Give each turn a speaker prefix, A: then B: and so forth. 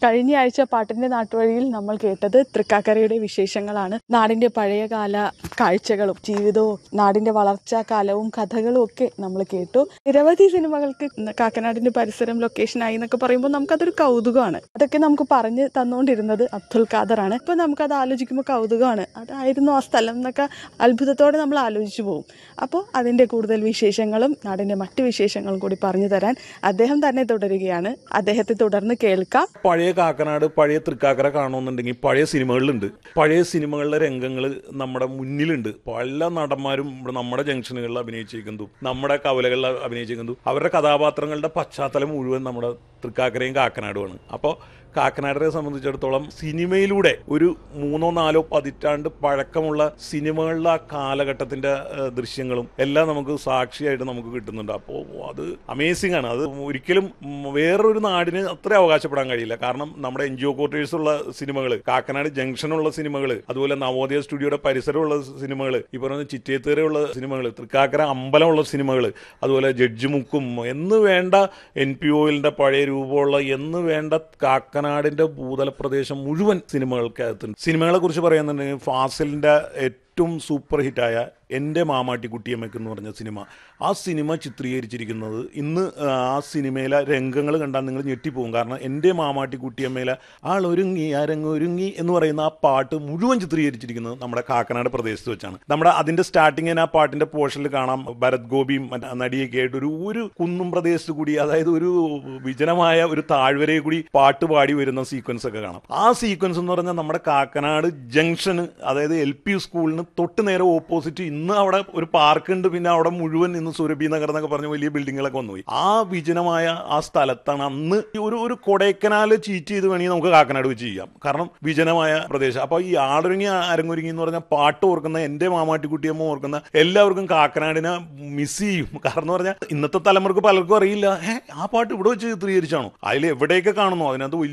A: കഴിഞ്ഞ ആഴ്ച പാട്ടിന്റെ നാട്ടുവഴിയിൽ നമ്മൾ കേട്ടത് തൃക്കാക്കരയുടെ വിശേഷങ്ങളാണ് നാടിന്റെ പഴയകാല കാഴ്ചകളും ജീവിതവും നാടിന്റെ വളർച്ചാ കാലവും കഥകളും ഒക്കെ നമ്മൾ കേട്ടു നിരവധി സിനിമകൾക്ക് കാക്കനാടിന്റെ പരിസരം ലൊക്കേഷനായി എന്നൊക്കെ പറയുമ്പോൾ നമുക്കതൊരു കൗതുകമാണ് അതൊക്കെ നമുക്ക് പറഞ്ഞു തന്നുകൊണ്ടിരുന്നത് അബ്ദുൽ ഖാദറാണ് ഇപ്പൊ നമുക്കത് ആലോചിക്കുമ്പോൾ കൗതുകമാണ് അതായിരുന്നു ആ സ്ഥലം എന്നൊക്കെ അത്ഭുതത്തോടെ നമ്മൾ ആലോചിച്ചു പോകും അപ്പോൾ അതിന്റെ കൂടുതൽ വിശേഷങ്ങളും നാടിന്റെ മറ്റു വിശേഷങ്ങളും കൂടി പറഞ്ഞു തരാൻ അദ്ദേഹം തന്നെ തുടരുകയാണ് അദ്ദേഹത്തെ തുടർന്ന് കേൾക്കാം
B: പഴയ കാക്കനാട് പഴയ തൃക്കാക്കര കാണുമെന്നുണ്ടെങ്കിൽ പഴയ സിനിമകളിലുണ്ട് പഴയ സിനിമകളിലെ രംഗങ്ങൾ നമ്മുടെ മുന്നിലുണ്ട് പല നടന്മാരും ഇവിടെ നമ്മുടെ ജംഗ്ഷനുകളിൽ അഭിനയിച്ചിരിക്കുന്നു നമ്മുടെ കവലകളിൽ അഭിനയിച്ചിരിക്കുന്നു അവരുടെ കഥാപാത്രങ്ങളുടെ പശ്ചാത്തലം മുഴുവൻ നമ്മുടെ തൃക്കാക്കരയും കാക്കനാടുമാണ് അപ്പോൾ കാക്കനാടിനെ സംബന്ധിച്ചിടത്തോളം സിനിമയിലൂടെ ഒരു മൂന്നോ നാലോ പതിറ്റാണ്ട് പഴക്കമുള്ള സിനിമകളിലെ ആ കാലഘട്ടത്തിന്റെ ഏഹ്, ദൃശ്യങ്ങളും എല്ലാം നമുക്ക് സാക്ഷിയായിട്ട് നമുക്ക് കിട്ടുന്നുണ്ട് അപ്പോൾ അത് അമേസിംഗ് ആണ് അത് ഒരിക്കലും ഉം, വേറൊരു നാടിന് അത്ര അവകാശപ്പെടാൻ കഴിയില്ല കാരണം നമ്മുടെ എൻ ജി ഒ ക്വാർട്ടേഴ്സ് ഉള്ള സിനിമകൾ കാക്കനാട് ജംഗ്ഷനുള്ള സിനിമകൾ അതുപോലെ നവോദയ സ്റ്റുഡിയോയുടെ പരിസരമുള്ള സിനിമകൾ ഈ പറഞ്ഞ ചിറ്റേത്തേറയുള്ള സിനിമകൾ തൃക്കാക്കര അമ്പലമുള്ള സിനിമകൾ അതുപോലെ ജഡ്ജി മുക്കും എന്ന് വേണ്ട എൻ പി ഒയിലിന്റെ പഴയ രൂപമുള്ള എന്ന് വേണ്ട കാക്കനാടിന്റെ ഭൂതല പ്രദേശം മുഴുവൻ സിനിമകൾക്കകത്തുണ്ട് സിനിമകളെ കുറിച്ച് പറയുന്നുണ്ടെങ്കിൽ ഫാസിലിന്റെ ഏറ്റവും സൂപ്പർ ഹിറ്റായ എൻ്റെ മാമാട്ടി കുട്ടിയമ്മയ്ക്ക് എന്ന് പറഞ്ഞ സിനിമ ആ സിനിമ ചിത്രീകരിച്ചിരിക്കുന്നത് ഇന്ന് ആ സിനിമയിലെ രംഗങ്ങൾ കണ്ടാൽ നിങ്ങൾ ഞെട്ടിപ്പോകും കാരണം എൻ്റെ മാമാട്ടി കുട്ടിയമ്മയിലെ ആളൊരുങ്ങി അരങ്ങൊരുങ്ങി എന്ന് പറയുന്ന ആ പാട്ട് മുഴുവൻ ചിത്രീകരിച്ചിരിക്കുന്നത് നമ്മുടെ കാക്കനാട് പ്രദേശത്ത് വെച്ചാണ് നമ്മുടെ അതിന്റെ സ്റ്റാർട്ടിങ്ങിന് ആ പാട്ടിന്റെ പോർഷനിൽ കാണാം ഭരത് ഗോപിയും മറ്റ് നടിയൊക്കെ ആയിട്ട് ഒരു ഒരു കുന്നും പ്രദേശത്ത് കൂടി അതായത് ഒരു വിജനമായ ഒരു താഴ്വരയിൽ കൂടി പാട്ട് പാടി വരുന്ന സീക്വൻസ് ഒക്കെ കാണാം ആ സീക്വൻസ് എന്ന് പറഞ്ഞാൽ നമ്മുടെ കാക്കനാട് ജംഗ്ഷന് അതായത് എൽ പി സ്കൂളിന് തൊട്ട് നേരെ ഓപ്പോസിറ്റ് ഇന്ന് അവിടെ ഒരു പാർക്ക് ഉണ്ട് പിന്നെ അവിടെ മുഴുവൻ ഇന്ന് സുരഭി നഗർ എന്നൊക്കെ പറഞ്ഞ വലിയ ബിൽഡിങ്ങുകളൊക്കെ വന്നുപോയി ആ വിജനമായ ആ സ്ഥലത്താണ് അന്ന് ഈ ഒരു ഒരു കൊടൈക്കനാല് ചീറ്റ് ചെയ്ത് വേണമെങ്കിൽ നമുക്ക് കാക്കനാട് വെച്ച് ചെയ്യാം കാരണം വിജനമായ പ്രദേശം അപ്പോൾ ഈ ആടൊരുങ്ങി അരങ്ങൊരുങ്ങി എന്ന് പറഞ്ഞാൽ പാട്ട് ഓർക്കുന്ന എൻ്റെ മാമാട്ടിക്കുട്ടിയമ്മ ഓർക്കുന്ന എല്ലാവർക്കും കാക്കനാടിനെ മിസ് ചെയ്യും കാരണം എന്ന് പറഞ്ഞാൽ ഇന്നത്തെ തലമുറക്ക് പലർക്കും അറിയില്ല ഏ ആ പാട്ട് ഇവിടെ വെച്ച് ചിത്രീകരിച്ചാണോ അതിൽ എവിടെയൊക്കെ കാണുന്നു അതിനകത്ത്